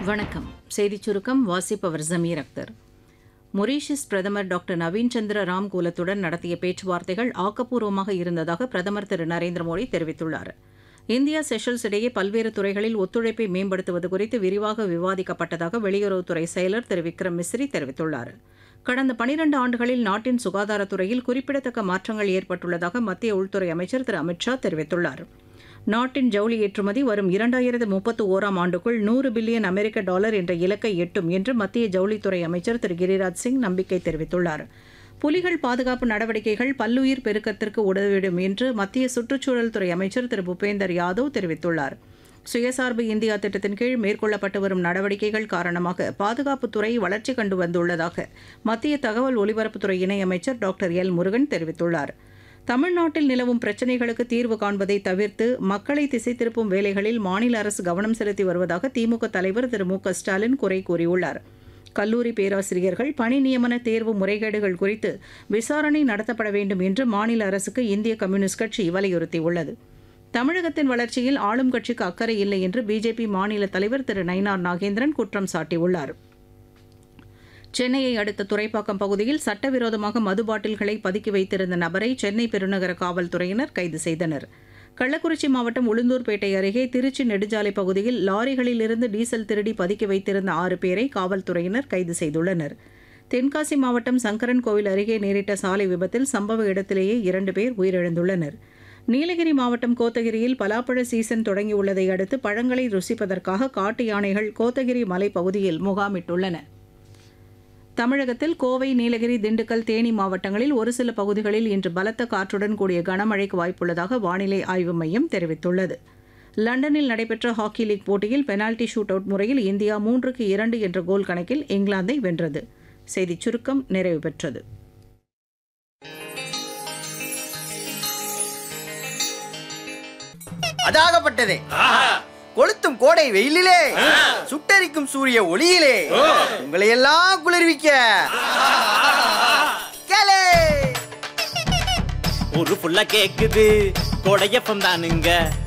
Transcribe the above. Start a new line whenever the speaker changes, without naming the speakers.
வணக்கம் செய்திச் சுருக்கம் வாசிப்பவர் ஜமீர் அக்தர் மொரீஷியஸ் பிரதமர் டாக்டர் நவீன் சந்திர ராம்கூலத்துடன் நடத்திய பேச்சுவார்த்தைகள் ஆக்கப்பூர்வமாக இருந்ததாக பிரதமர் திரு நரேந்திர மோடி தெரிவித்துள்ளார் இந்தியா செஷல்ஸ் இடையே பல்வேறு துறைகளில் ஒத்துழைப்பை மேம்படுத்துவது குறித்து விரிவாக விவாதிக்கப்பட்டதாக வெளியுறவுத்துறை செயலர் திரு விக்ரம் மிஸ்ரி தெரிவித்துள்ளார் கடந்த பனிரண்டு ஆண்டுகளில் நாட்டின் சுகாதாரத்துறையில் குறிப்பிடத்தக்க மாற்றங்கள் ஏற்பட்டுள்ளதாக மத்திய உள்துறை அமைச்சர் திரு அமித்ஷா தெரிவித்துள்ளார் நாட்டின் ஜவுளி ஏற்றுமதி வரும் இரண்டாயிரத்து முப்பத்து ஓராம் ஆண்டுக்குள் நூறு பில்லியன் அமெரிக்க டாலர் என்ற இலக்கை எட்டும் என்று மத்திய ஜவுளித்துறை அமைச்சர் திரு கிரிராஜ் சிங் நம்பிக்கை தெரிவித்துள்ளார் புலிகள் பாதுகாப்பு நடவடிக்கைகள் பல்லுயிர் பெருக்கத்திற்கு உதவிடும் என்று மத்திய சுற்றுச்சூழல் துறை அமைச்சர் திரு பூபேந்தர் யாதவ் தெரிவித்துள்ளார் சுயசார்பு இந்தியா திட்டத்தின் கீழ் மேற்கொள்ளப்பட்டு வரும் நடவடிக்கைகள் காரணமாக பாதுகாப்புத்துறை வளர்ச்சி கண்டு வந்துள்ளதாக மத்திய தகவல் ஒலிபரப்புத்துறை இணையமைச்சர் டாக்டர் எல் முருகன் தெரிவித்துள்ளார் தமிழ்நாட்டில் நிலவும் பிரச்சினைகளுக்கு தீர்வு காண்பதை தவிர்த்து மக்களை திசை திருப்பும் வேலைகளில் மாநில அரசு கவனம் செலுத்தி வருவதாக திமுக தலைவர் திரு மு க ஸ்டாலின் குறை கூறியுள்ளார் கல்லூரி பேராசிரியர்கள் பணி நியமன தேர்வு முறைகேடுகள் குறித்து விசாரணை நடத்தப்பட வேண்டும் என்று மாநில அரசுக்கு இந்திய கம்யூனிஸ்ட் கட்சி வலியுறுத்தியுள்ளது தமிழகத்தின் வளர்ச்சியில் ஆளும் கட்சிக்கு அக்கறை இல்லை என்று பிஜேபி மாநில தலைவர் திரு நயினார் நாகேந்திரன் குற்றம் சாட்டியுள்ளார் சென்னையை அடுத்த துறைப்பாக்கம் பகுதியில் சட்டவிரோதமாக மது பாட்டில்களை பதுக்கி வைத்திருந்த நபரை சென்னை பெருநகர காவல்துறையினர் கைது செய்தனர் கள்ளக்குறிச்சி மாவட்டம் உளுந்தூர்பேட்டை அருகே திருச்சி நெடுஞ்சாலை பகுதியில் லாரிகளில் இருந்து டீசல் திருடி பதுக்கி வைத்திருந்த ஆறு பேரை காவல்துறையினர் கைது செய்துள்ளனர் தென்காசி மாவட்டம் சங்கரன் கோவில் அருகே நேரிட்ட சாலை விபத்தில் சம்பவ இடத்திலேயே இரண்டு பேர் உயிரிழந்துள்ளனர் நீலகிரி மாவட்டம் கோத்தகிரியில் பலாப்பழ சீசன் தொடங்கியுள்ளதை அடுத்து பழங்களை ருசிப்பதற்காக காட்டு யானைகள் கோத்தகிரி மலைப்பகுதியில் முகாமிட்டுள்ளன தமிழகத்தில் கோவை நீலகிரி திண்டுக்கல் தேனி மாவட்டங்களில் ஒரு சில பகுதிகளில் இன்று பலத்த காற்றுடன் கூடிய கனமழைக்கு வாய்ப்புள்ளதாக வானிலை ஆய்வு மையம் தெரிவித்துள்ளது லண்டனில் நடைபெற்ற ஹாக்கி லீக் போட்டியில் பெனால்டி ஷூட் அவுட் முறையில் இந்தியா மூன்றுக்கு இரண்டு என்ற கோல் கணக்கில் இங்கிலாந்தை வென்றது செய்திச் சுருக்கம் நிறைவு பெற்றது
அதாகப்பட்டதே கொளுத்தும் கோடை வெயிலிலே சுட்டரிக்கும் சூரிய ஒளியிலே உங்களை எல்லாம் குளிர்விக்க கேளே
ஒரு புள்ள கேக்குது கொடையப்பம் தானுங்க